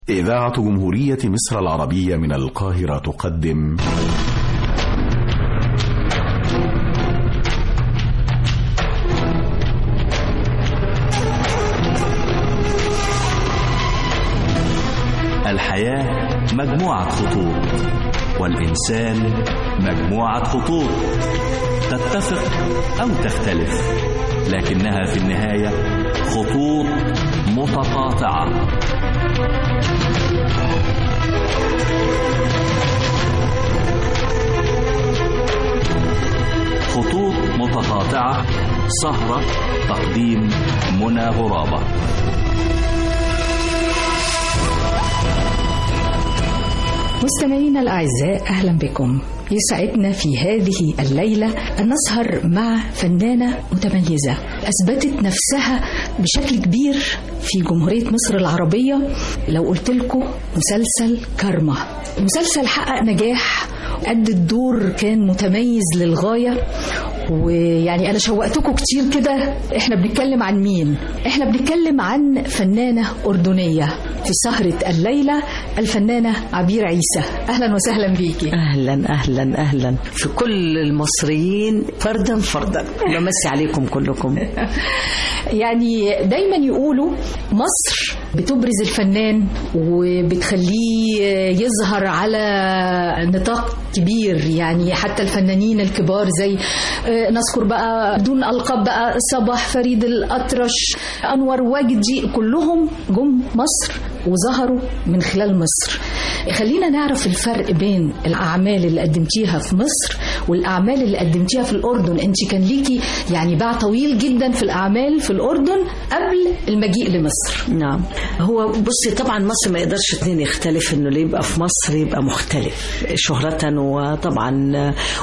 إذاعة جمهورية مصر العربية من القاهرة تقدم الحياة مجموعة خطوط والإنسان مجموعة خطوط تتفق أو تختلف لكنها في النهاية خطوط متقاطعة خطوط متقاطعة سهرة تقديم منى غرابة مستمعينا الأعزاء أهلا بكم يسعدنا في هذه الليلة أن نسهر مع فنانة متميزة أثبتت نفسها بشكل كبير في جمهورية مصر العربية لو قلت لكم مسلسل كارما مسلسل حقق نجاح قد الدور كان متميز للغاية ويعني أنا شوقتكم كتير كده إحنا بنتكلم عن مين؟ إحنا بنتكلم عن فنانة أردنية في سهرة الليلة الفنانة عبير عيسى أهلا وسهلا بيكي اهلا اهلا اهلا في كل المصريين فردا فردا بمسي عليكم كلكم يعني دايما يقولوا مصر بتبرز الفنان وبتخليه يظهر على نطاق كبير يعني حتى الفنانين الكبار زي نذكر بقى دون ألقاب بقى صباح فريد الأطرش أنور واجدي كلهم جم مصر وظهروا من خلال مصر خلينا نعرف الفرق بين الأعمال اللي قدمتيها في مصر والأعمال اللي قدمتيها في الأردن أنت كان ليكي يعني باع طويل جدا في الأعمال في الأردن قبل المجيء لمصر نعم هو بصي طبعا مصر ما يقدرش اتنين يختلف انه اللي يبقى في مصر يبقى مختلف شهرة وطبعا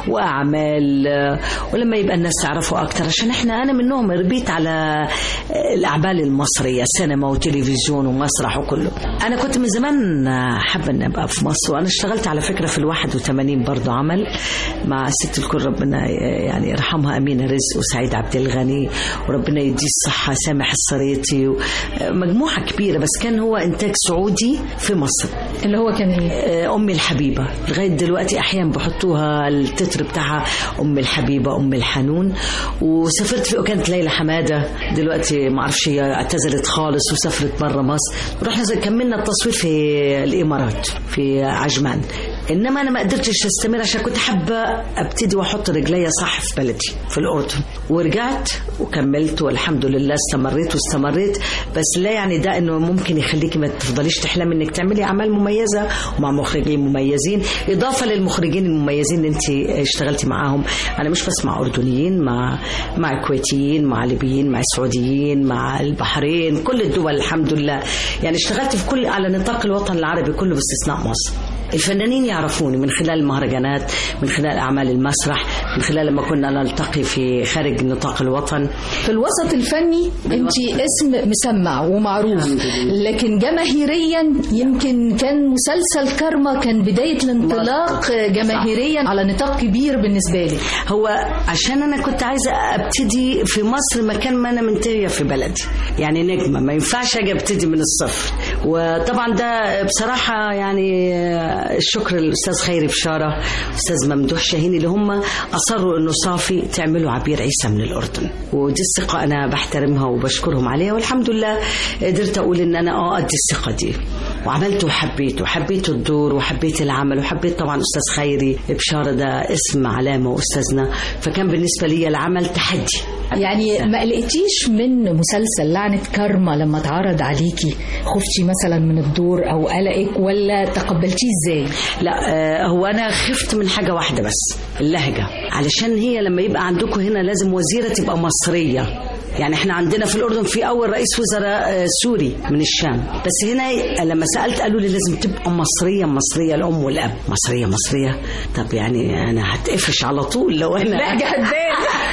واعمال ولما يبقى الناس تعرفه اكتر عشان احنا انا منهم ربيت على الاعمال المصريه سينما وتلفزيون ومسرح وكله انا كنت من زمان حابه ان ابقى في مصر وانا اشتغلت على فكره في ال 81 برضه عمل مع ست الكل ربنا يعني يرحمها امينه رزق وسعيد عبد الغني وربنا يديه الصحه سامح الصريطي مجموعه كبيره بس كان هو انتاج سعودي في مصر اللي هو كان ايه؟ امي الحبيبه لغايه دلوقتي احيانا بحطوها التتر بتاعها ام الحبيبه ام الحنون وسافرت في وكانت ليلى حماده دلوقتي ما اعرفش هي اعتزلت خالص وسافرت بره مصر ورحنا كملنا التصوير في الامارات في عجمان انما انا ما قدرتش استمر عشان كنت حابه ابتدي واحط رجليا صح في بلدي في الاردن ورجعت وكملت والحمد لله استمريت واستمريت بس لا يعني ده انه ممكن يخليكي ما تفضليش تحلمي انك تعملي اعمال مميزه ومع مخرجين مميزين اضافه للمخرجين المميزين اللي انت اشتغلتي معاهم انا مش بس مع اردنيين مع مع كويتيين مع ليبيين مع سعوديين مع البحرين كل الدول الحمد لله يعني اشتغلت في كل على نطاق الوطن العربي كله باستثناء مصر الفنانين يعرفوني من خلال المهرجانات من خلال أعمال المسرح من خلال لما كنا نلتقي في خارج نطاق الوطن في الوسط الفني انت اسم مسمع ومعروف لكن جماهيريا يمكن كان مسلسل كارما كان بداية الانطلاق جماهيريا على نطاق كبير بالنسبة لي هو عشان أنا كنت عايزة أبتدي في مصر مكان ما أنا منتهية في بلدي يعني نجمة ما ينفعش أجي أبتدي من الصفر وطبعا ده بصراحة يعني الشكر للاستاذ خيري بشاره استاذ ممدوح شاهين اللي هم اصروا انه صافي تعملوا عبير عيسى من الاردن ودي الثقه انا بحترمها وبشكرهم عليها والحمد لله قدرت اقول ان انا اه ادي الثقه دي وعملت وحبيت وحبيت الدور وحبيت العمل وحبيت طبعا استاذ خيري بشاره ده اسم علامه واستاذنا فكان بالنسبه لي العمل تحدي يعني ما قلقتيش من مسلسل لعنة كارما لما اتعرض عليكي خفتي مثلا من الدور او قلقك ولا تقبلتيه ازاي لا هو انا خفت من حاجه واحده بس اللهجه علشان هي لما يبقى عندكم هنا لازم وزيره تبقى مصريه يعني احنا عندنا في الاردن في اول رئيس وزراء سوري من الشام بس هنا لما سالت قالوا لي لازم تبقى مصريه مصريه الام والاب مصريه مصريه طب يعني انا هتقفش على طول لو انا لا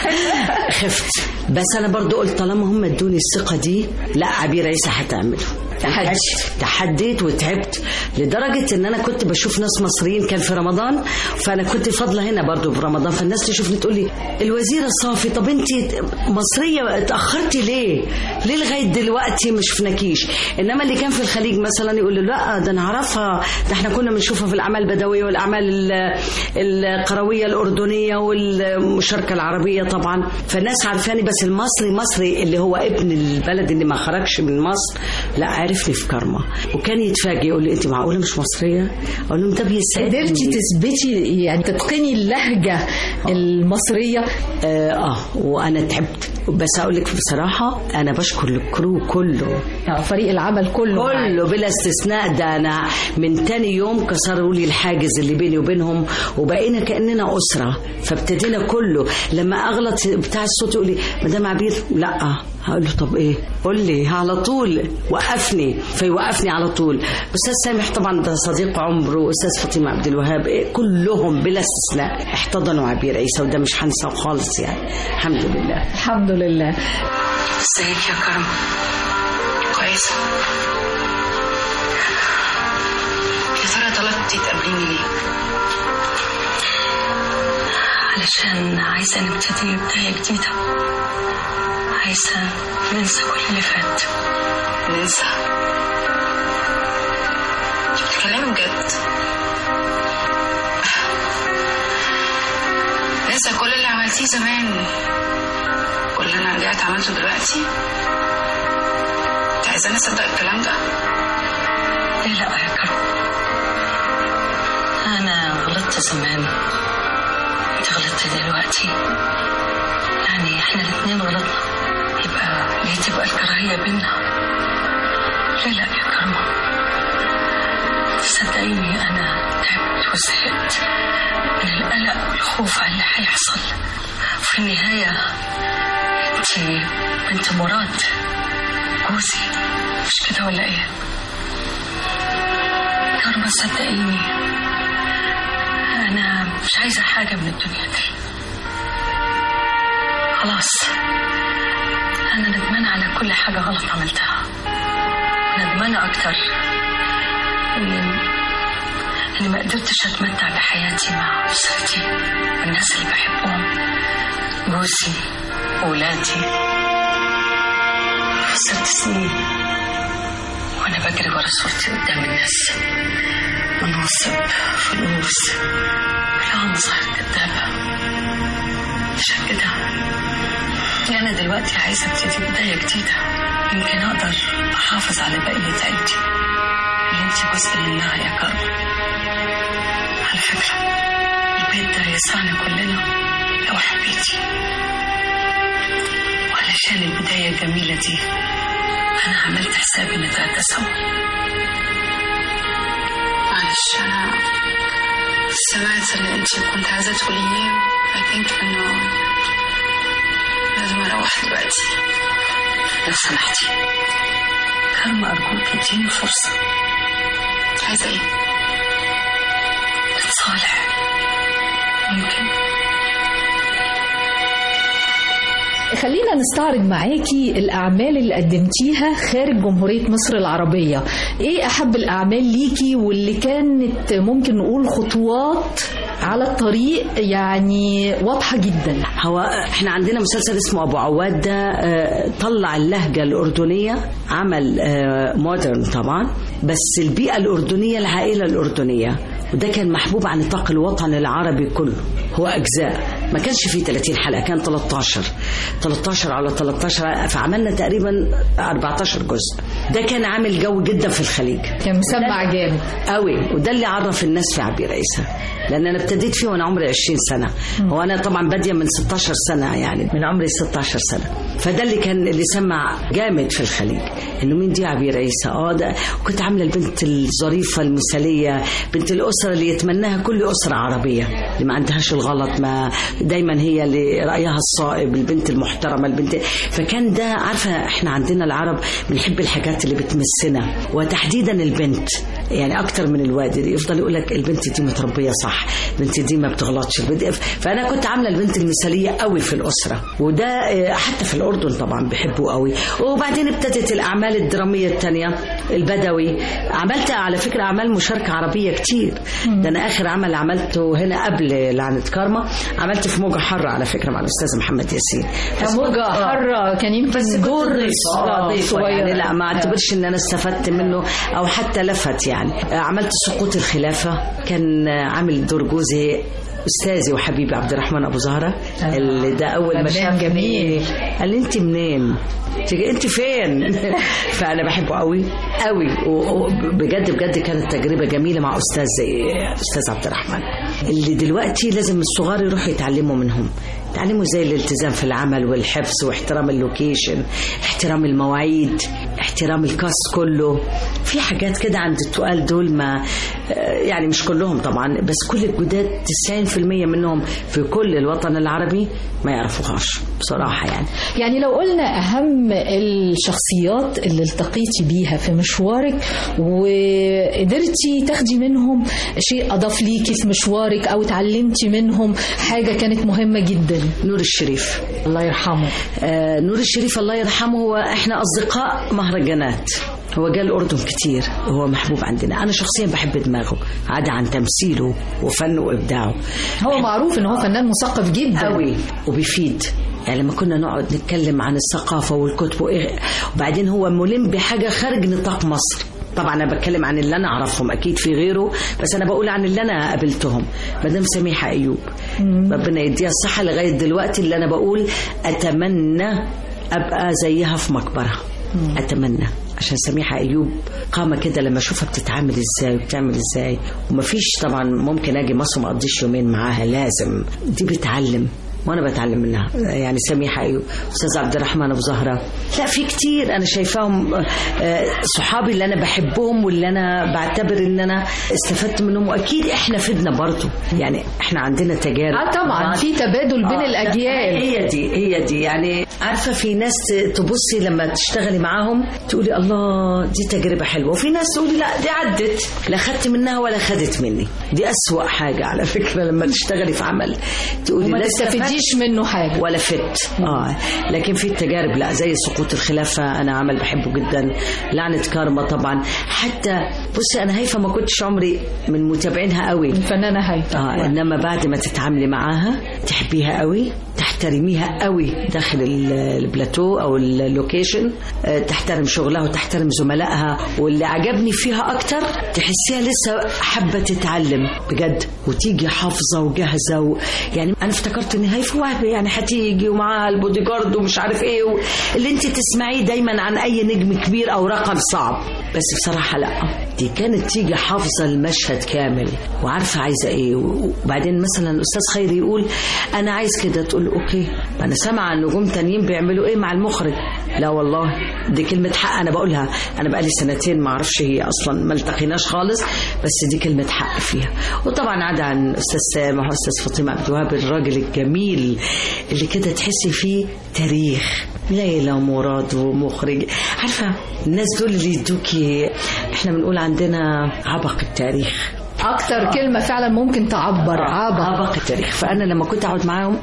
خفت بس انا برضو قلت طالما هم ادوني الثقه دي لا عبير عيسى هتعمله تحدي. تعبت تحديت وتعبت لدرجة ان انا كنت بشوف ناس مصريين كان في رمضان فانا كنت فاضلة هنا برضو في رمضان فالناس تشوفني تقول لي الوزيرة صافي طب انت مصرية اتأخرتي ليه ليه لغاية دلوقتي مش شفناكيش انما اللي كان في الخليج مثلا يقول له لا ده انا اعرفها ده احنا كنا بنشوفها في الاعمال البدوية والاعمال ال- القروية الاردنية والمشاركة العربية طبعا فالناس عارفاني بس المصري مصري اللي هو ابن البلد اللي ما خرجش من مصر لا عرفني في كارما وكان يتفاجئ يقول لي انت معقوله مش مصريه اقول لهم ده بيسعدني قدرتي تثبتي يعني تتقني اللهجة المصرية اه, آه وانا تعبت بس اقول لك بصراحه انا بشكر الكرو كله آه، فريق العمل كله كله بلا استثناء ده انا من تاني يوم كسروا لي الحاجز اللي بيني وبينهم وبقينا كاننا اسره فابتدينا كله لما اغلط بتاع الصوت يقول لي مدام عبير لا هقول له طب ايه قول لي على طول وقفني فيوقفني على طول استاذ سامح طبعا ده صديق عمره واستاذ فاطمه عبد الوهاب إيه كلهم بلا استثناء احتضنوا عبير عيسى وده مش هنساه خالص يعني الحمد لله الحمد لله ازيك يا كرم كويسة يا ترى طلبتي تقابليني ليه؟ علشان عايزة نبتدي بداية جديدة عايزة ننسى كل اللي فات ننسى انت بتتكلمي بجد ننسى كل اللي عملتيه زمان واللي انا رجعت عملته دلوقتي انت عايزاني اصدق الكلام ده ليه لا يا كرم انا غلطت زمان انت غلطت دلوقتي يعني احنا الاتنين غلطنا يبقى ليه تبقى الكراهية بينا ليه لا يا كرمة صدقيني انا تعبت وزهقت من القلق والخوف على اللي هيحصل في النهاية انت بنت مراد جوزي مش كده ولا ايه كرمة صدقيني انا مش عايزة حاجة من الدنيا دي خلاص انا ندمانة على كل حاجة غلط عملتها ندمانة اكتر اني اني ما قدرتش اتمتع بحياتي مع اسرتي والناس اللي بحبهم جوزي وولادي ست سنين وانا بجري ورا صورتي قدام الناس مناصب فلوس كلها مظاهر كدابة عشان كده أنا دلوقتي عايزة ابتدي بداية جديدة يمكن أقدر أحافظ على بقية عيلتي اللي أنت جزء منها يا كرم على فكرة البيت ده يسعنا كلنا لو حبيتي وعلشان البداية الجميلة دي أنا عملت حسابي نتغدى سوا معلش أنا سمعت اللي أنت كنت عايزة تقوليه I think إنه لازم أروح دلوقتي لو سمحتي كرم أرجوك اديني فرصة عايزة إيه؟ نتصالح ممكن خلينا نستعرض معاكي الأعمال اللي قدمتيها خارج جمهورية مصر العربية إيه أحب الأعمال ليكي واللي كانت ممكن نقول خطوات على الطريق يعني واضحة جدا هو احنا عندنا مسلسل اسمه ابو عواد ده آه، طلع اللهجه الاردنيه عمل مودرن طبعا بس البيئه الاردنيه العائله الاردنيه وده كان محبوب عن نطاق الوطن العربي كله هو اجزاء ما كانش فيه 30 حلقه كان 13 13 على 13 فعملنا تقريبا 14 جزء ده كان عامل جو جدا في الخليج كان مسمع جامد قوي وده اللي عرف الناس في عبير عيسى لان انا ابتديت فيه وانا عمري 20 سنه هو انا طبعا باديه من 16 سنه يعني من عمري 16 سنه فده اللي كان اللي سمع جامد في الخليج انه مين دي عبير عيسى اه ده كنت عامله البنت الظريفه المثاليه بنت الاسره اللي يتمناها كل اسره عربيه اللي ما عندهاش الغلط ما دايما هي اللي رايها الصائب البنت المحترمه البنت فكان ده عارفه احنا عندنا العرب بنحب الحاجات اللي بتمسنا وتحديدا البنت يعني اكتر من الواد يفضل يقول لك البنت دي متربيه صح البنت دي ما بتغلطش البنت فانا كنت عامله البنت المثاليه قوي في الاسره وده آه، حتى في الاردن طبعا بيحبوه قوي وبعدين ابتدت الاعمال الدراميه الثانيه البدوي عملت على فكره اعمال مشاركه عربيه كتير ده انا اخر عمل عملته هنا قبل لعنه كارما عملت في موجه حره على فكره مع الاستاذ محمد ياسين بس موجة كنت- آه. حرة كان يمكن بس كنت دور ضيفة، آه، ضيفة صغير يعني لا ما اعتبرش ان انا استفدت منه او حتى لفت يعني آه، عملت سقوط الخلافه كان آه، عامل دور جوزي استاذي وحبيبي عبد الرحمن ابو زهره اللي ده اول ما فنان شافني جميل. قال لي انت منين انت انت فين فانا بحبه قوي قوي وبجد بجد كانت تجربه جميله مع استاذ زي استاذ عبد الرحمن اللي دلوقتي لازم الصغار يروحوا يتعلموا منهم يتعلموا زي الالتزام في العمل والحفظ واحترام اللوكيشن احترام المواعيد احترام الكاست كله في حاجات كده عند التقال دول ما آه، يعني مش كلهم طبعا بس كل الجداد 90% منهم في كل الوطن العربي ما يعرفوهاش بصراحه يعني يعني لو قلنا أهم الشخصيات اللي التقيتي بيها في مشوارك وقدرتي تاخدي منهم شيء أضاف ليكي في مشوارك أو اتعلمتي منهم حاجة كانت مهمة جدا نور الشريف الله يرحمه آه نور الشريف الله يرحمه هو احنا اصدقاء مهرجانات هو جاء الاردن كتير وهو محبوب عندنا انا شخصيا بحب دماغه عدا عن تمثيله وفنه وابداعه هو معروف ان هو فنان مثقف جدا قوي وبيفيد يعني لما كنا نقعد نتكلم عن الثقافة والكتب وإيه وبعدين هو ملم بحاجة خارج نطاق مصر طبعا انا بتكلم عن اللي انا اعرفهم اكيد في غيره بس انا بقول عن اللي انا قابلتهم مدام سميحه ايوب ربنا يديها الصحه لغايه دلوقتي اللي انا بقول اتمنى ابقى زيها في مقبره اتمنى عشان سميحه ايوب قامه كده لما اشوفها بتتعامل ازاي وبتعمل ازاي ومفيش طبعا ممكن اجي مصر ما اقضيش يومين معاها لازم دي بتعلم وانا بتعلم منها يعني سميحه ايوب استاذ عبد الرحمن ابو زهره لا في كتير انا شايفاهم آه، صحابي اللي انا بحبهم واللي انا بعتبر ان انا استفدت منهم واكيد احنا فدنا برضو يعني احنا عندنا تجارب اه طبعا في تبادل بين آه، الاجيال هي دي هي دي يعني عارفه في ناس تبصي لما تشتغلي معاهم تقولي الله دي تجربه حلوه وفي ناس تقولي لا دي عدت لا خدت منها ولا خدت مني دي أسوأ حاجه على فكره لما تشتغلي في عمل تقولي وما لا استفدت تستفيديش منه حاجه ولا فت اه لكن في التجارب لا زي سقوط الخلافه انا عمل بحبه جدا لعنه كارما طبعا حتى بصي انا هيفا ما كنتش عمري من متابعينها قوي الفنانه هيفا اه انما بعد ما تتعاملي معاها تحبيها قوي تحترميها قوي داخل ال- البلاتو او اللوكيشن آه، تحترم شغلها وتحترم زملائها واللي عجبني فيها اكتر تحسيها لسه حابه تتعلم بجد وتيجي حافظه وجاهزه و... يعني انا افتكرت ان هيفا وهبي يعني هتيجي ومعاها البودي جارد ومش عارف ايه و... اللي انت تسمعيه دايما عن اي نجم كبير او رقم صعب بس بصراحه لا دي كانت تيجي حافظه المشهد كامل وعارفه عايزه ايه وبعدين مثلا استاذ خيري يقول انا عايز كده تقول اوكي انا سامعه عن نجوم تانيين بيعملوا ايه مع المخرج لا والله دي كلمه حق انا بقولها انا بقالي سنتين ما اعرفش هي اصلا ما التقيناش خالص بس دي كلمه حق فيها وطبعا عدا عن استاذ سامح واستاذ فاطمه عبد الوهاب الراجل الجميل اللي كده تحسي فيه تاريخ ليلى ومراد ومخرج عارفه الناس دول اللي يدوكي احنا بنقول عندنا عبق التاريخ اكتر كلمه فعلا ممكن تعبر عبق عبق التاريخ فانا لما كنت اقعد معاهم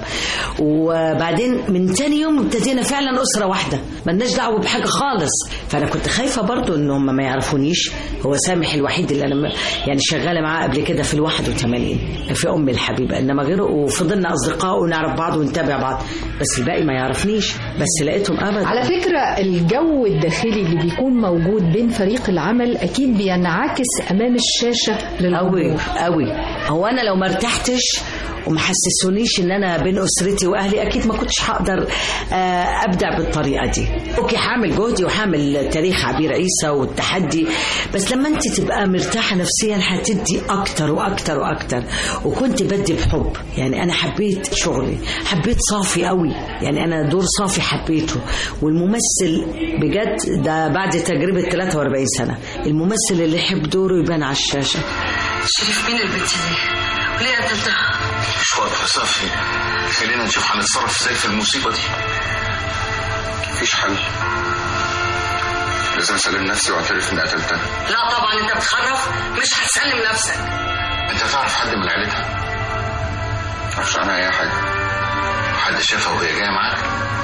وبعدين من تاني يوم ابتدينا فعلا اسره واحده ملناش دعوه بحاجه خالص فانا كنت خايفه برضو ان هم ما يعرفونيش هو سامح الوحيد اللي انا م- يعني شغاله معاه قبل كده في ال 81 في ام الحبيبه انما غيره وفضلنا اصدقاء ونعرف بعض ونتابع بعض بس الباقي ما يعرفنيش بس لقيتهم ابدا على فكرة الجو الداخلي اللي بيكون موجود بين فريق العمل أكيد بينعكس أمام الشاشة قوي للجمهور قوي هو انا لو ما ارتحتش وما حسسونيش ان انا بين اسرتي واهلي اكيد ما كنتش هقدر آه، ابدع بالطريقه دي اوكي هعمل جهدي وهعمل تاريخ عبير عيسى والتحدي بس لما انت تبقى مرتاحه نفسيا هتدي اكتر واكتر واكتر وكنت بدي بحب يعني انا حبيت شغلي حبيت صافي قوي يعني انا دور صافي حبيته والممثل بجد ده بعد تجربه 43 سنه الممثل اللي يحب دوره يبان على الشاشه شريف مين البنت دي؟ وليه قتلتها؟ مش واضحة صافي خلينا نشوف هنتصرف ازاي في المصيبة دي مفيش حل لازم اسلم نفسي واعترف اني قتلتها لا طبعا انت بتخرف مش هتسلم نفسك انت تعرف حد من عيلتها معرفش عنها اي حاجه حد شافها وهي جايه معاك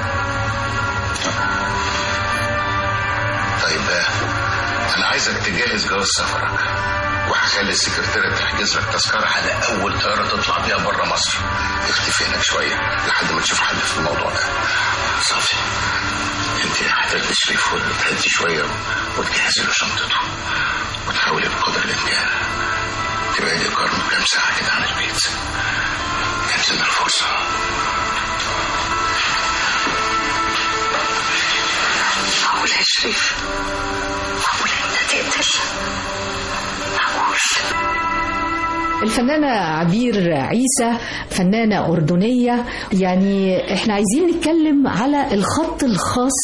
طيب آه، انا عايزك تجهز جواز سفرك وهخلي السكرتيرة تحجز لك تذكرة على أول طيارة تطلع بيها بره مصر اختفي هناك شوية لحد ما تشوف حل في الموضوع ده صافي انت هتاخدي شريف وتهدي شوية وتجهزي له شنطته وتحاولي بقدر الإمكان تبعدي قرن كام ساعة كده عن البيت انزل الفرصة معقول يا شريف معقول انت تقتل معقول الفنانة عبير عيسى فنانة أردنية يعني احنا عايزين نتكلم على الخط الخاص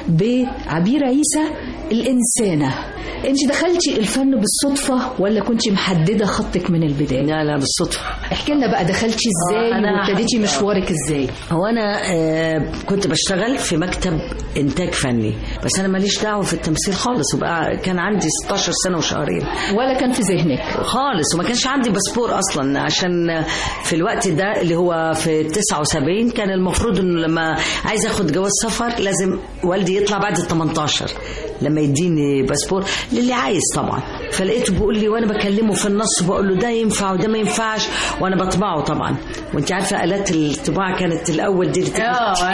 بعبير عيسى الإنسانة انت دخلتي الفن بالصدفة ولا كنت محددة خطك من البداية لا لا بالصدفة احكي لنا بقى دخلتي ازاي آه، أنا وابتديتي هحكي. مشوارك ازاي هو انا آه، كنت بشتغل في مكتب انتاج فني بس انا ماليش دعوه في التمثيل خالص وبقى كان عندي 16 سنه وشهرين ولا كان في ذهنك خالص وما كانش عندي باسبور اصلا عشان في الوقت ده اللي هو في 79 كان المفروض انه لما عايز اخد جواز سفر لازم والدي يطلع بعد ال 18 لما يديني باسبور للي عايز طبعا فلقيته بيقول لي وانا بكلمه في النص بقول له ده ينفع وده ما ينفعش وانا بطبعه طبعا وانت عارفه الات الطباعه كانت الاول دي اللي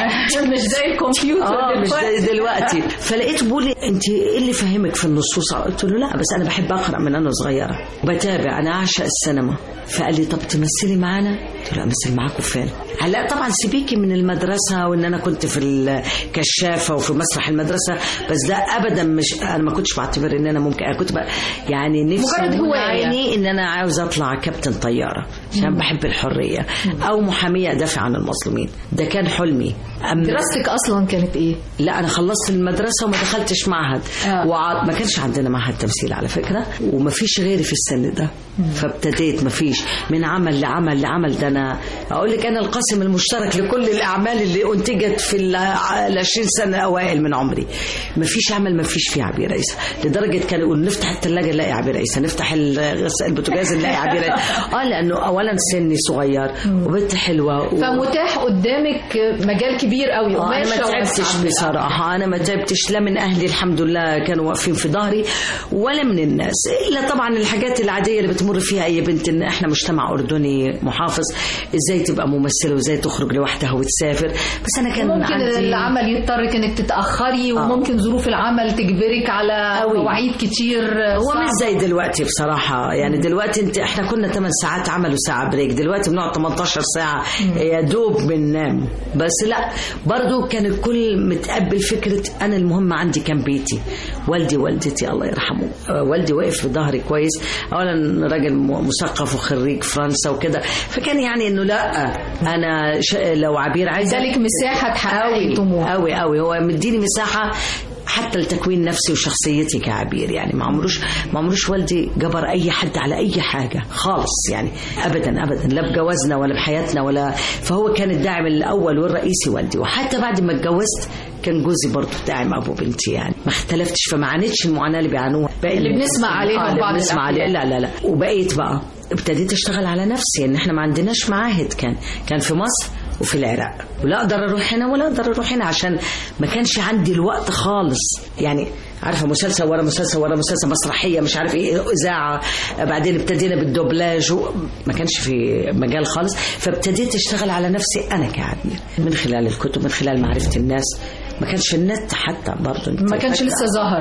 مش زي الكمبيوتر اه مش زي دلوقتي فلقيته بيقول لي انت ايه اللي فهمك في النصوص قلت له لا بس انا بحب اقرا من انا صغيره وبتابع انا اعشق السينما فقال لي طب تمثلي معانا قلت له لا امثل معاكم فين هلا طبعا سيبيكي من المدرسه وان انا كنت في الكشافه وفي مسرح المدرسه بس ده ابدا مش انا ما كنتش بعتبر ان انا ممكن انا كنت بقى يعني نفسي مجرد من هواية. عيني ان انا عاوز اطلع كابتن طياره عشان بحب الحريه او محاميه ادافع عن المظلومين ده كان حلمي أما دراستك اصلا كانت ايه لا انا خلصت المدرسه وما دخلتش معهد آه. وع- ما كانش عندنا معهد تمثيل على فكره وما فيش غيري في السن ده فابتديت ما فيش من عمل لعمل لعمل ده انا اقول لك انا القاسم المشترك لكل الاعمال اللي انتجت في ال 20 سنه اوائل من عمري ما فيش عمل ما فيش فيه عبير عيسى لدرجه كانوا يقولوا نفتح الثلاجه نلاقي عبير عيسى نفتح الغس- البوتاجاز نلاقي عبير عيسى اه لانه اولا سني صغير وبنت حلوه و... فمتاح قدامك مجال كبير قوي آه، انا قماشة ما تعبتش واسعة. بصراحه انا ما تعبتش لا من اهلي الحمد لله كانوا واقفين في ظهري ولا من الناس الا طبعا الحاجات العاديه اللي بتمر فيها اي بنت ان احنا مجتمع اردني محافظ ازاي تبقى ممثله وازاي تخرج لوحدها وتسافر بس انا كان ممكن عندي العمل يضطرك انك تتاخري وممكن ظروف العمل تجبرك على أوي. مواعيد كتير هو صعبة. مش زي دلوقتي بصراحة يعني دلوقتي انت احنا كنا 8 ساعات عمل وساعة بريك دلوقتي بنقعد 18 ساعة يا دوب بننام بس لا برضو كان الكل متقبل فكرة انا المهم عندي كان بيتي والدي والدتي الله يرحمه آه، والدي واقف في ظهري كويس اولا راجل م- مثقف وخريج فرنسا وكده فكان يعني انه لا انا ش... لو عبير عايزة ذلك مساحه تحققي طموح قوي قوي هو مديني مساحه حتى لتكوين نفسي وشخصيتي كعبير يعني ما عمروش ما عمروش والدي جبر اي حد على اي حاجه خالص يعني ابدا ابدا لا بجوازنا ولا بحياتنا ولا فهو كان الداعم الاول والرئيسي والدي وحتى بعد ما اتجوزت كان جوزي برضه داعم ابو بنتي يعني ما اختلفتش فما عانيتش المعاناه اللي بيعانوها باقي اللي بنسمع عليها آه في اللي بعض بنسمع عليها الأفلام. لا لا لا وبقيت بقى ابتديت اشتغل على نفسي ان احنا ما عندناش معاهد كان كان في مصر وفي العراق ولا اقدر اروح هنا ولا اقدر اروح هنا عشان ما كانش عندي الوقت خالص يعني عارفه مسلسل ورا مسلسل ورا مسلسل مسرحيه مش عارف ايه اذاعه بعدين ابتدينا بالدوبلاج و- ما كانش في مجال خالص فابتديت اشتغل على نفسي انا كعبير من خلال الكتب من خلال معرفه الناس ما كانش النت حتى برضه انت ما كانش فاكرة؟ لسه ظهر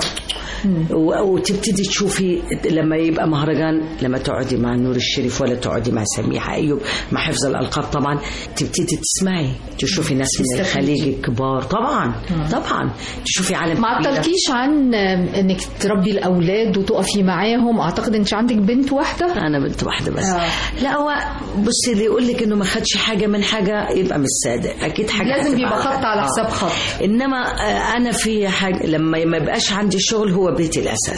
و- وتبتدي تشوفي لما يبقى مهرجان لما تقعدي مع نور الشريف ولا تقعدي مع سميحة أيوب مع حفظ الألقاب طبعا تبتدي تسمعي تشوفي ناس من الخليج الكبار طبعا طبعا تشوفي عالم ما كبيرة. عطلكيش عن انك تربي الاولاد وتقفي معاهم اعتقد انت عندك بنت واحده انا بنت واحده بس آه. لا هو بصي اللي يقول لك انه ما خدش حاجه من حاجه يبقى مش صادق اكيد حاجه لازم هتبقى يبقى خط على آه. حساب خط انما آه، انا في حاجه لما ما يبقاش عندي شغل هو بيتي الاساس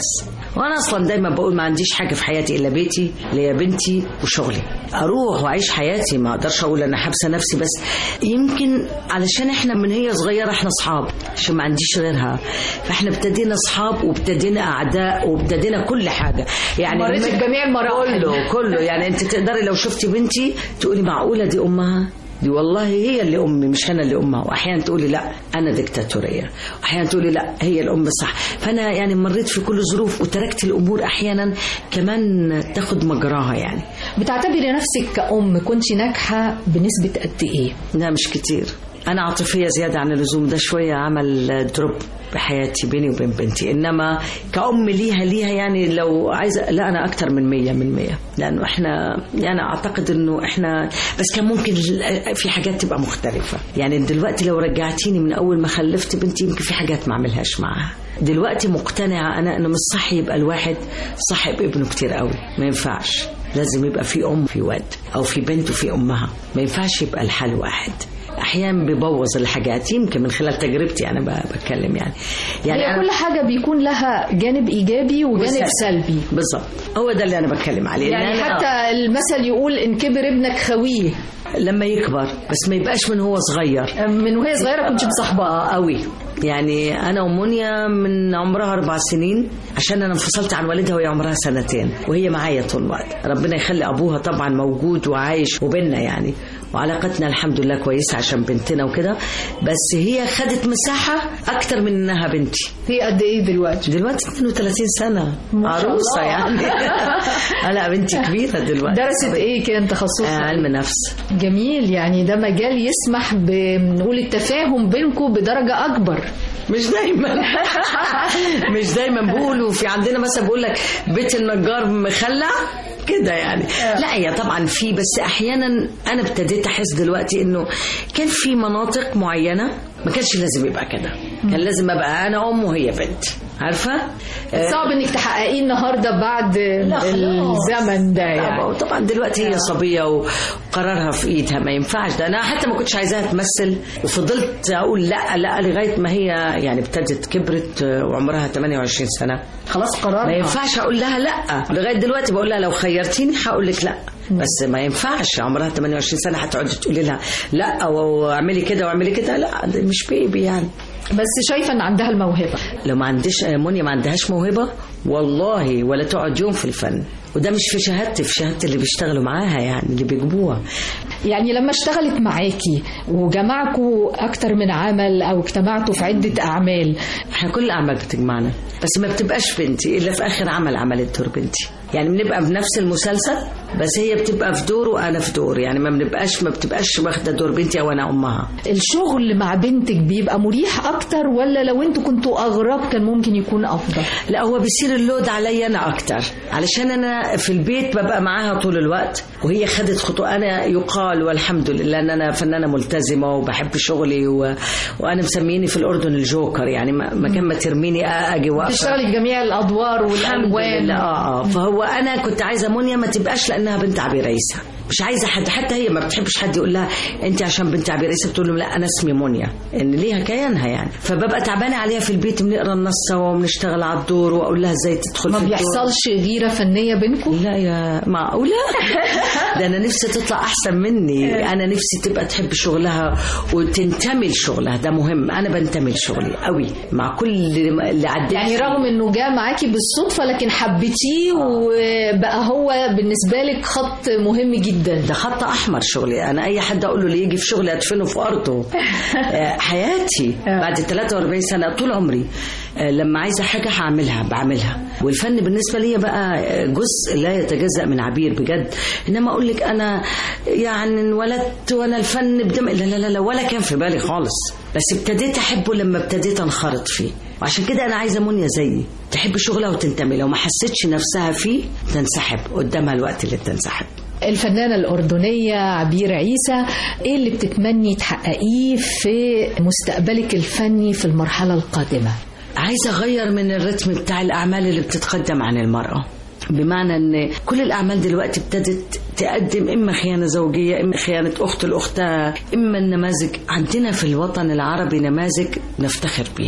وانا اصلا دايما بقول ما عنديش حاجه في حياتي الا بيتي اللي هي بنتي وشغلي اروح واعيش حياتي ما اقدرش اقول انا حابسه نفسي بس يمكن علشان احنا من هي صغيره احنا اصحاب عشان ما عنديش غيرها فاحنا ابتدينا اصحاب وابتدينا اعداء وابتدينا كل حاجه يعني مريت لما- بجميع المراحل. كله كله يعني انت تقدري لو شفتي بنتي تقولي معقوله دي امها دي والله هي اللي امي مش انا اللي امها واحيانا تقولي لا انا ديكتاتوريه واحيانا تقولي لا هي الام صح فانا يعني مريت في كل ظروف وتركت الامور احيانا كمان تاخد مجراها يعني بتعتبري نفسك كأم كنت ناجحة بنسبة قد إيه؟ لا مش كتير انا عاطفيه زياده عن اللزوم ده شويه عمل دروب بحياتي بيني وبين بنتي انما كأم ليها ليها يعني لو عايزه لا انا اكتر من مية من مية لانه احنا يعني اعتقد انه احنا بس كان ممكن في حاجات تبقى مختلفه يعني دلوقتي لو رجعتيني من اول ما خلفت بنتي يمكن في حاجات ما اعملهاش معاها دلوقتي مقتنعه انا انه مش صح يبقى الواحد صاحب ابنه كتير قوي ما ينفعش لازم يبقى في ام في واد او في بنت وفي امها ما ينفعش يبقى الحال واحد احيانا بيبوظ الحاجات يمكن من خلال تجربتي انا ب- بتكلم يعني يعني هي أنا كل حاجة بيكون لها جانب إيجابي وجانب وسلبي. سلبي بالظبط هو ده اللي انا بتكلم عليه إن يعني أنا- حتى المثل يقول إن كبر ابنك خويه لما يكبر بس ما يبقاش من هو صغير من وهي صغيرة كنت مصاحبة اه قوي يعني انا ومنيا من عمرها اربع سنين عشان انا انفصلت عن والدها وهي عمرها سنتين وهي معايا طول الوقت ربنا يخلي ابوها طبعا موجود وعايش وبيننا يعني وعلاقتنا الحمد لله كويسه عشان بنتنا وكده بس هي خدت مساحه اكتر من انها بنتي هي قد إيه دلوقتي؟ دلوقتي 32 سنه ما شاء عروسه الله. يعني آه لا بنتي كبيره دلوقتي درست إيه كان آه، تخصصها؟ علم نفس جميل يعني ده مجال يسمح بنقول التفاهم بينكم بدرجة أكبر مش دايما مش دايما بقولوا في عندنا مثلا بقول لك بيت النجار مخلع كده يعني لا هي طبعا في بس احيانا انا ابتديت احس دلوقتي انه كان في مناطق معينه ما كانش لازم يبقى كده كان لازم ابقى انا ام وهي بنت عارفه آه، صعب انك تحققيه النهارده بعد خلاص. الزمن ده يعني طبعا طبعا دلوقتي هي صبيه وقرارها في ايدها ما ينفعش ده انا حتى ما كنتش عايزاها تمثل وفضلت اقول لا لا لغايه ما هي يعني ابتدت كبرت وعمرها 28 سنه خلاص قرار ما ينفعش اقول لها لا لغايه دلوقتي بقول لها لو خيرتيني هقول لك لا بس ما ينفعش عمرها 28 سنه هتقعدي تقولي لها لا واعملي كده واعملي كده لا ده مش بيبي يعني بس شايفه ان عندها الموهبه لو ما عندش منيا ما عندهاش موهبه والله ولا تقعد يوم في الفن وده مش في شهادتي في شهاده اللي بيشتغلوا معاها يعني اللي بيجيبوها يعني لما اشتغلت معاكي وجمعكوا اكتر من عمل او اجتمعتوا في عده اعمال احنا كل الاعمال بتجمعنا بس ما بتبقاش بنتي الا في اخر عمل عملت دور بنتي يعني بنبقى بنفس المسلسل بس هي بتبقى في دور وانا في دور يعني ما بنبقاش ما بتبقاش واخده دور بنتي او انا امها الشغل مع بنتك بيبقى مريح اكتر ولا لو انتوا كنتوا اغراب كان ممكن يكون افضل لا هو بيصير اللود عليا انا اكتر علشان انا في البيت ببقى معاها طول الوقت وهي خدت خطوه انا يقال والحمد لله ان انا فنانه ملتزمه وبحب شغلي و... وانا مسميني في الاردن الجوكر يعني ما- مكان ما ترميني اجي واقفه بتشتغلي في جميع الادوار الحمد والالوان لله اه اه فهو انا كنت عايزه منيا ما تبقاش لانها بنت عبير عيسى مش عايزه حد حتى هي ما بتحبش حد يقول لها انت عشان بنت عبير عيسى بتقول له لا انا اسمي منيا ان ليها كيانها يعني فببقى تعبانه عليها في البيت بنقرا النص سوا وبنشتغل على الدور واقول لها ازاي تدخل ما في الدور بيحصلش غيره فنيه بينكم لا يا معقولة ده أنا نفسي تطلع أحسن مني أنا نفسي تبقى تحب شغلها وتنتمي لشغلها ده مهم أنا بنتمي لشغلي قوي مع كل اللي عديت يعني فيه. رغم انه جاء معاكي بالصدفه لكن حبيتيه وبقى هو بالنسبه لك خط مهم جدا ده خط احمر شغلي انا اي حد اقول له اللي يجي في شغلي ادفنه في ارضه آه، حياتي بعد 43 سنه طول عمري آه، لما عايزه حاجه هعملها بعملها والفن بالنسبه لي بقى آه، جزء لا يتجزا من عبير بجد انما اقول لك انا يعني انولدت وانا الفن بدم لا لا لا, لا ولا كان في بالي خالص بس ابتديت احبه لما ابتديت انخرط فيه وعشان كده انا عايزه منيا زيي تحب شغلها وتنتمي لو ما حسيتش نفسها فيه تنسحب قدامها الوقت اللي تنسحب الفنانة الأردنية عبير عيسى إيه اللي بتتمني تحققيه في مستقبلك الفني في المرحلة القادمة عايزة أغير من الرتم بتاع الأعمال اللي بتتقدم عن المرأة بمعنى ان كل الاعمال دلوقتي ابتدت تقدم اما خيانه زوجيه اما خيانه اخت لاختها اما النماذج عندنا في الوطن العربي نماذج نفتخر بيها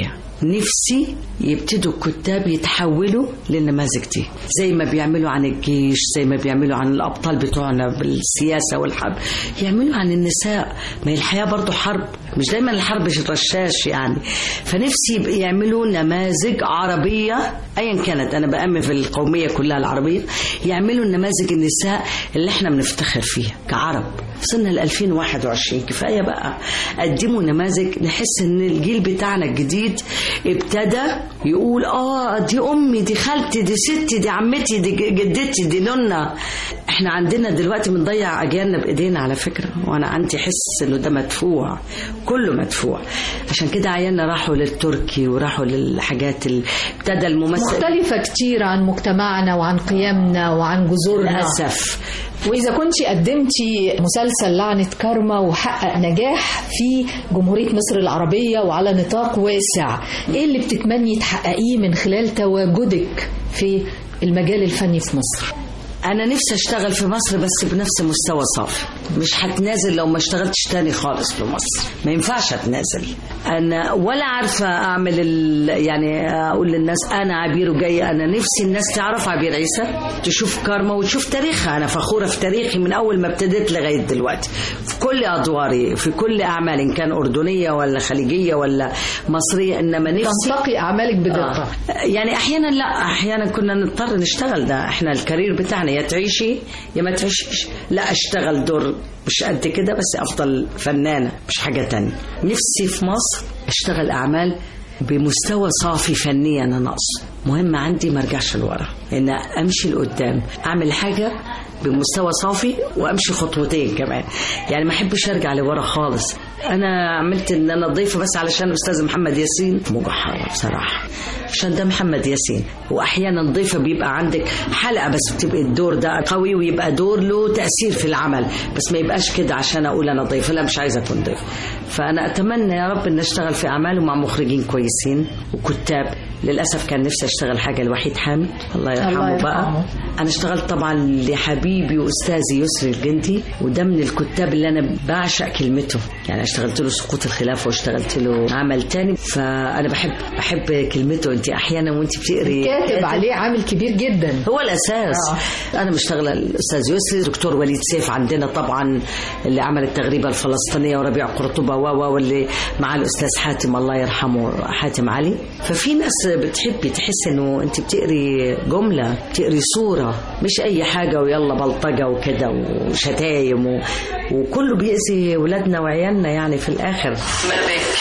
نفسي يبتدوا الكتاب يتحولوا للنماذج دي زي ما بيعملوا عن الجيش زي ما بيعملوا عن الأبطال بتوعنا بالسياسة والحرب يعملوا عن النساء ما هي الحياة برضو حرب مش دايما الحرب رشاش يعني فنفسي يبقى يعملوا نماذج عربية أيا كانت أنا بأمن في القومية كلها العربية يعملوا نماذج النساء اللي احنا بنفتخر فيها كعرب وصلنا ل 2021 كفايه بقى قدموا نماذج نحس ان الجيل بتاعنا الجديد ابتدى يقول اه دي امي دي خالتي دي ستي دي عمتي دي جدتي دي نونا احنا عندنا دلوقتي بنضيع اجيالنا بايدينا على فكره وانا عندي حس انه ده مدفوع كله مدفوع عشان كده عيالنا راحوا للتركي وراحوا للحاجات اللي ابتدى الممثل مختلفة كتير عن مجتمعنا وعن قيمنا وعن جذورنا للاسف وإذا كنت قدمتي مسلسل لعنة كارما وحقق نجاح في جمهورية مصر العربية وعلى نطاق واسع إيه اللي بتتمني تحققيه من خلال تواجدك في المجال الفني في مصر انا نفسي اشتغل في مصر بس بنفس مستوى صافي مش هتنازل لو ما اشتغلتش تاني خالص في مصر ما ينفعش اتنازل انا ولا عارفه اعمل ال... يعني اقول للناس انا عبير وجايه انا نفسي الناس تعرف عبير عيسى تشوف كارما وتشوف تاريخها انا فخوره في تاريخي من اول ما ابتديت لغايه دلوقتي في كل ادواري في كل اعمال ان كان اردنيه ولا خليجيه ولا مصريه انما نفسي تنتقي أعمالك بدقة آه. يعني احيانا لا احيانا كنا نضطر نشتغل ده احنا الكارير بتاعنا يا تعيشي يا ما تعيشيش لا اشتغل دور مش قد كده بس افضل فنانه مش حاجه تانية نفسي في مصر اشتغل اعمال بمستوى صافي فنيا انا ناقص مهم عندي ما ارجعش لورا ان امشي لقدام اعمل حاجه بمستوى صافي وامشي خطوتين كمان يعني ما احبش ارجع لورا خالص انا عملت ان انا ضيفه بس علشان الاستاذ محمد ياسين مجحره بصراحه عشان ده محمد ياسين واحيانا ضيفه بيبقى عندك حلقه بس بتبقى الدور ده قوي ويبقى دور له تاثير في العمل بس ما يبقاش كده عشان اقول انا ضيفه لا مش عايزه اكون ضيف فانا اتمنى يا رب ان اشتغل في اعمال ومع مخرجين كويسين وكتاب للاسف كان نفسي اشتغل حاجه لوحيد حامد الله يرحمه, الله يرحمه. بقى انا اشتغلت طبعا لحبيبي واستاذي يسري الجندي وده من الكتاب اللي انا بعشق كلمته يعني اشتغلت له سقوط الخلافه واشتغلت له عمل تاني فانا بحب بحب كلمته انت احيانا وانت بتقري كاتب عليه عامل كبير جدا هو الاساس آه. انا مشتغله الاستاذ يسري دكتور وليد سيف عندنا طبعا اللي عمل التغريبه الفلسطينيه وربيع قرطبه و و واللي مع الاستاذ حاتم الله يرحمه حاتم علي ففي ناس بتحبي تحس انه انت بتقري جمله بتقري صوره مش اي حاجه ويلا بلطجه وكده وشتايم و... وكله بيأذي ولادنا وعيالنا يعني في الاخر من بك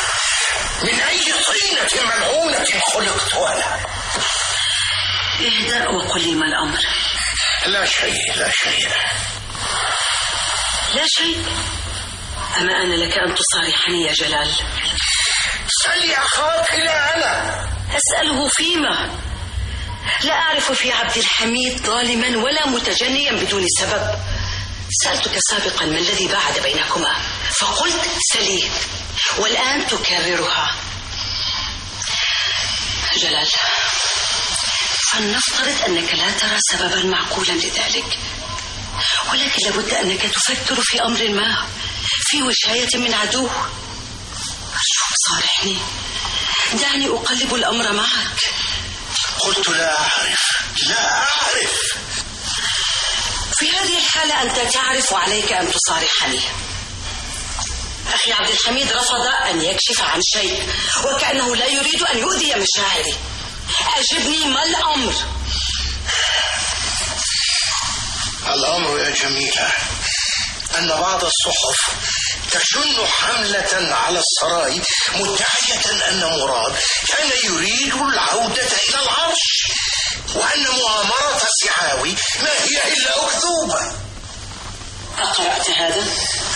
من أي طينة ملعونة خلقت أنا اهدأ وقل ما الأمر لا شيء لا شيء لا شيء أما أنا لك أن تصارحني يا جلال سلي أخاك لا أنا أسأله فيما لا أعرف في عبد الحميد ظالما ولا متجنيا بدون سبب سألتك سابقا ما الذي باعد بينكما فقلت سلي والآن تكررها جلال فلنفترض أنك لا ترى سببا معقولا لذلك ولكن لابد أنك تفكر في أمر ما في وشاية من عدو أرجوك صارحني دعني أقلب الأمر معك قلت لا أعرف لا أعرف في هذه الحالة أنت تعرف وعليك أن تصارحني أخي عبد الحميد رفض أن يكشف عن شيء وكأنه لا يريد أن يؤذي مشاعري أجبني ما الأمر الأمر يا جميلة أن بعض الصحف تشن حملة على السراي مدعية أن مراد كان يريد العودة إلى العرش وأن مؤامرة سعاوي ما هي إلا أكذوبة أقرأت هذا؟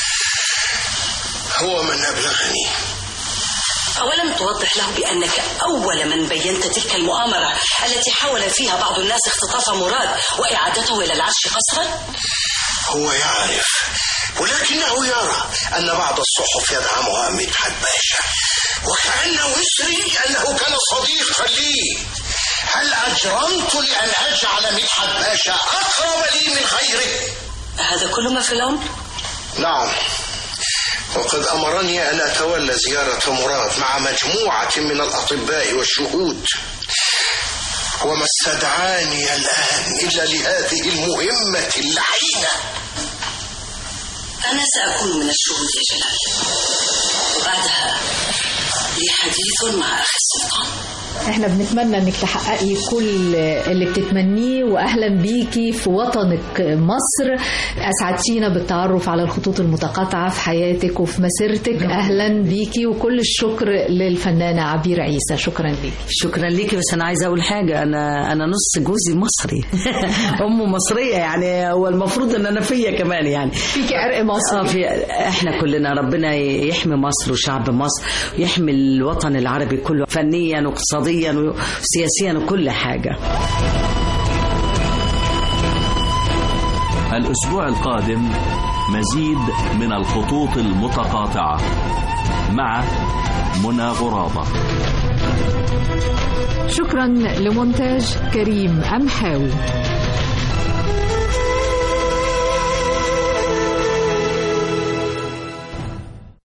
هو من أبلغني أولم توضح له بأنك أول من بينت تلك المؤامرة التي حاول فيها بعض الناس اختطاف مراد وإعادته إلى العرش قصرا؟ هو يعرف ولكنه يرى أن بعض الصحف يدعمها مدحت باشا وكأنه يسري أنه كان صديقا لي هل أجرمت لأن أجعل مدحت باشا أقرب لي من غيره؟ هذا كل ما في الأمر؟ نعم وقد أمرني أن أتولى زيارة مراد مع مجموعة من الأطباء والشهود وما استدعاني الآن إلا لهذه المهمة اللعينة أنا سأكون من الشهود يا جلال وبعدها لي حديث مع أخي السلطان احنا بنتمنى انك تحققي كل اللي بتتمنيه واهلا بيكي في وطنك مصر اسعدتينا بالتعرف على الخطوط المتقاطعه في حياتك وفي مسيرتك اهلا بيكي وكل الشكر للفنانه عبير عيسى شكرا ليكي شكرا ليكي بس انا عايزه اقول حاجه انا انا نص جوزي مصري امه مصريه يعني هو المفروض ان انا فيا كمان يعني فيكي عرق مصري اه في احنا كلنا ربنا يحمي مصر وشعب مصر ويحمي الوطن العربي كله فنيا واقتصاديا وسياسيا وكل حاجه الأسبوع القادم مزيد من الخطوط المتقاطعة مع منى غرابة شكرا لمونتاج كريم أمحاوي